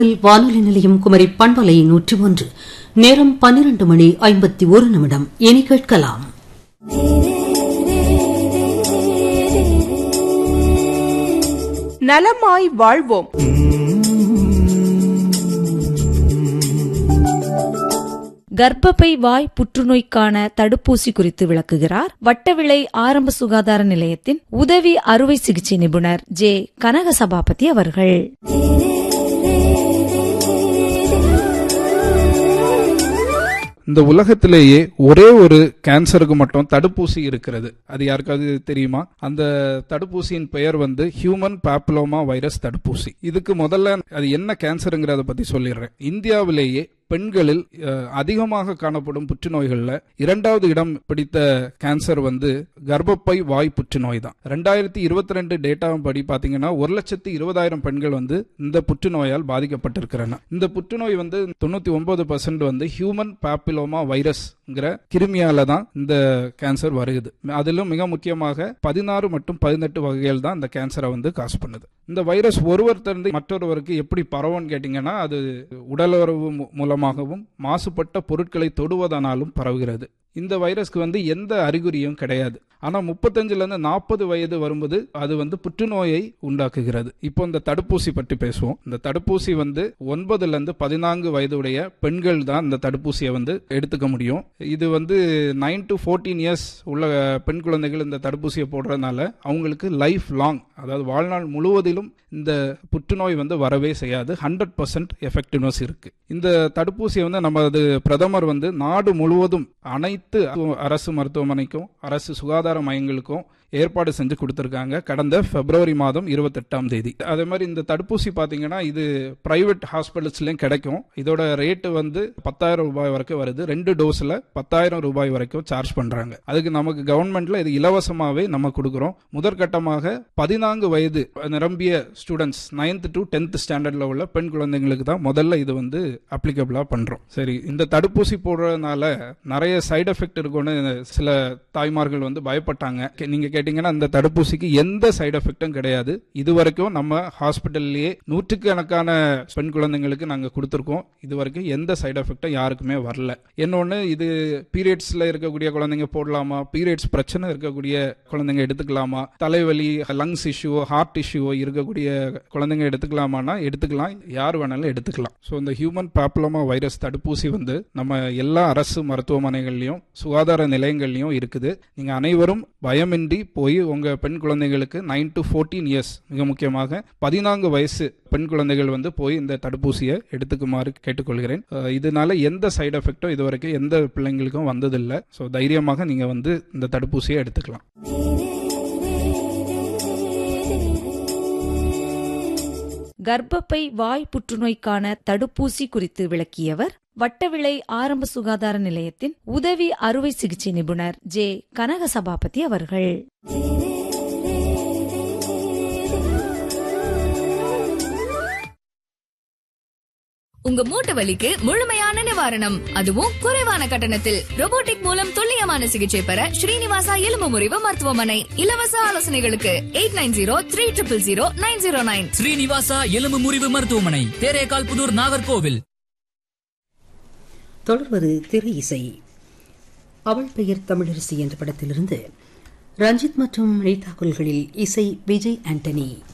வானொலி நிலையம் குமரி பண்பலை நூற்றி ஒன்று நேரம் பன்னிரண்டு மணி ஐம்பத்தி ஒரு நிமிடம் இனி கேட்கலாம் நலமாய் வாழ்வோம் கர்ப்பப்பை வாய் புற்றுநோய்க்கான தடுப்பூசி குறித்து விளக்குகிறார் வட்டவிளை ஆரம்ப சுகாதார நிலையத்தின் உதவி அறுவை சிகிச்சை நிபுணர் ஜே கனக சபாபதி அவர்கள் இந்த உலகத்திலேயே ஒரே ஒரு கேன்சருக்கு மட்டும் தடுப்பூசி இருக்கிறது அது யாருக்காவது தெரியுமா அந்த தடுப்பூசியின் பெயர் வந்து ஹியூமன் பாப்புலோமா வைரஸ் தடுப்பூசி இதுக்கு முதல்ல அது என்ன கேன்சருங்கிறத பத்தி சொல்லிடுறேன் இந்தியாவிலேயே பெண்களில் அஹ், அதிகமாக காணப்படும் புற்றுநோய்கள்ல இரண்டாவது இடம் பிடித்த கேன்சர் வந்து கர்ப்பப்பை வாய் புற்றுநோய் தான் ரெண்டாயிரத்தி இருபத்தி ரெண்டு டேட்டா படி பாத்தீங்கன்னா ஒரு லட்சத்தி இருபதாயிரம் பெண்கள் வந்து இந்த புற்றுநோயால் பாதிக்கப்பட்டிருக்கிறனர் இந்த புற்றுநோய் வந்து தொண்ணூத்தி ஒன்பது வந்து ஹியூமன் பாப்பிலோமா வைரஸ்ங்கிற கிருமியால தான் இந்த கேன்சர் வருகுது அதிலும் மிக முக்கியமாக பதினாறு மற்றும் பதினெட்டு வகைகள் தான் இந்த கேன்சரை வந்து காசு பண்ணுது இந்த வைரஸ் ஒருவர்த்திலிருந்து மற்றொருவருக்கு எப்படி பரவும்னு கேட்டீங்கன்னா அது உடலுறவு மூ- மூலமாகவும் மாசுபட்ட பொருட்களை தொடுவதனாலும் பரவுகிறது இந்த வைரஸ்க்கு வந்து எந்த அறிகுறியும் கிடையாது ஆனா முப்பத்தஞ்சுல இருந்து நாற்பது வயது வரும்போது அது வந்து புற்றுநோயை உண்டாக்குகிறது இப்போ இந்த தடுப்பூசி பற்றி பேசுவோம் இந்த தடுப்பூசி வந்து ஒன்பதுல இருந்து பதினான்கு வயதுடைய பெண்கள் தான் இந்த தடுப்பூசியை வந்து எடுத்துக்க முடியும் இது வந்து நைன் டு ஃபோர்டீன் இயர்ஸ் உள்ள பெண் குழந்தைகள் இந்த தடுப்பூசியை போடுறதுனால அவங்களுக்கு லைஃப் லாங் அதாவது வாழ்நாள் முழுவதிலும் இந்த புற்றுநோய் வந்து வரவே செய்யாது ஹண்ட்ரட் பர்சன்ட் எஃபெக்டிவ்னஸ் இருக்கு இந்த தடுப்பூசியை வந்து நமது பிரதமர் வந்து நாடு முழுவதும் அனைத்து அரசு மருத்துவமனைக்கும் அரசு சுகாதார மையங்களுக்கும் ஏற்பாடு செஞ்சு கொடுத்துருக்காங்க கடந்த பிப்ரவரி மாதம் இருபத்தெட்டாம் தேதி அதே மாதிரி இந்த தடுப்பூசி பார்த்தீங்கன்னா இது பிரைவேட் ஹாஸ்பிட்டல்ஸ்லயும் கிடைக்கும் இதோட ரேட்டு வந்து பத்தாயிரம் ரூபாய் வரைக்கும் வருது ரெண்டு டோஸ்ல பத்தாயிரம் ரூபாய் வரைக்கும் சார்ஜ் பண்றாங்க அதுக்கு நமக்கு கவர்மெண்ட்ல இது இலவசமாவே நம்ம கொடுக்குறோம் முதற்கட்டமாக பதினான்கு வயது நிரம்பிய ஸ்டூடெண்ட்ஸ் நைன்த் டு டென்த் ஸ்டாண்டர்ட்ல உள்ள பெண் குழந்தைங்களுக்கு தான் முதல்ல இது வந்து அப்ளிகபிளா பண்றோம் சரி இந்த தடுப்பூசி போடுறதுனால நிறைய சைடு எஃபெக்ட் இருக்கும்னு சில தாய்மார்கள் வந்து பயப்பட்டாங்க கே- நீங்க கேட்டீங்கன்னா இந்த தடுப்பூசிக்கு எந்த சைடு எஃபெக்டும் கிடையாது இது வரைக்கும் நம்ம ஹாஸ்பிட்டல்லையே நூற்றுக்கணக்கான பெண் குழந்தைங்களுக்கு நாங்க கொடுத்துருக்கோம் இது வரைக்கும் எந்த சைடு எஃபெக்டும் யாருக்குமே வரல இன்னொன்னு இது பீரியட்ஸ்ல இருக்கக்கூடிய குழந்தைங்க போடலாமா பீரியட்ஸ் பிரச்சனை இருக்கக்கூடிய குழந்தைங்க எடுத்துக்கலாமா தலைவலி லங்ஸ் இஷ்யூ ஹார்ட் இஷ்யூ இருக்கக்கூடிய குழந்தைங்க எடுத்துக்கலாமான்னா எடுத்துக்கலாம் யார் வேணாலும் எடுத்துக்கலாம் ஸோ இந்த ஹியூமன் பாப்புலமா வைரஸ் தடுப்பூசி வந்து நம்ம எல்லா அரசு மருத்துவமனைகள்லையும் சுகாதார நிலையங்கள்லையும் இருக்குது நீங்க அனைவரும் பயமின்றி போய் உங்க பெண் குழந்தைகளுக்கு நைன் டு ஃபோர்டீன் இயர்ஸ் மிக முக்கியமாக பதினான்கு வயசு பெண் குழந்தைகள் வந்து போய் இந்த தடுப்பூசியை எடுத்துக்குமாறு கேட்டுக்கொள்கிறேன் அஹ் இதனால எந்த சைடு எஃபெக்டும் இதுவரைக்கும் எந்த பிள்ளைங்களுக்கும் வந்ததில்லை ஸோ தைரியமாக நீங்க வந்து இந்த தடுப்பூசியை எடுத்துக்கலாம் கர்ப்பப்பை வாய் புற்றுநோய்க்கான தடுப்பூசி குறித்து விளக்கியவர் வட்டவிளை ஆரம்ப சுகாதார நிலையத்தின் உதவி அறுவை சிகிச்சை நிபுணர் ஜே கனக சபாபதி அவர்கள் உங்க மூட்டு வலிக்கு முழுமையான நிவாரணம் அதுவும் குறைவான கட்டணத்தில் robotic மூலம் துல்லியமான சிகிச்சை பெற ஸ்ரீனிவாசா எலும்பு முறிவு மருத்துவமனை இலவச ஆலோசனைகளுக்கு eight nine zero three triple zero nine zero nine Srinivasa எலும்பு முறிவு மருத்துவமனை தேரேகால் புதூர் நாகர்கோவில் தொடர்வது திரை இசை அவள் பெயர் தமிழரசி என்ற படத்திலிருந்து ரஞ்சித் மற்றும் ரீதா குல்களில் இசை விஜய் ஆண்டனி